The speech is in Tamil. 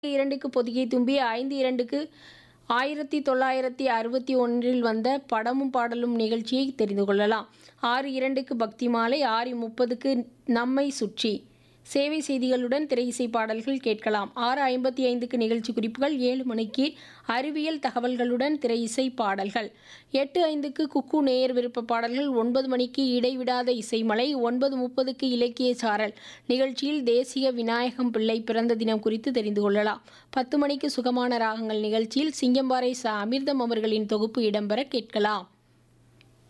இரண்டுக்கு பொதிகை தும்பி ஐந்து இரண்டுக்கு ஆயிரத்தி தொள்ளாயிரத்தி அறுபத்தி ஒன்றில் வந்த படமும் பாடலும் நிகழ்ச்சியை தெரிந்து கொள்ளலாம் ஆறு இரண்டுக்கு பக்தி மாலை ஆறு முப்பதுக்கு நம்மை சுற்றி சேவை செய்திகளுடன் திரையிசை பாடல்கள் கேட்கலாம் ஆறு ஐம்பத்தி ஐந்துக்கு நிகழ்ச்சி குறிப்புகள் ஏழு மணிக்கு அறிவியல் தகவல்களுடன் திரையிசை பாடல்கள் எட்டு ஐந்துக்கு குக்கு நேயர் விருப்ப பாடல்கள் ஒன்பது மணிக்கு இடைவிடாத இசைமலை ஒன்பது முப்பதுக்கு இலக்கிய சாரல் நிகழ்ச்சியில் தேசிய விநாயகம் பிள்ளை பிறந்த தினம் குறித்து தெரிந்து கொள்ளலாம் பத்து மணிக்கு சுகமான ராகங்கள் நிகழ்ச்சியில் சிங்கம்பாறை ச அமிர்தம் அவர்களின் தொகுப்பு இடம்பெற கேட்கலாம்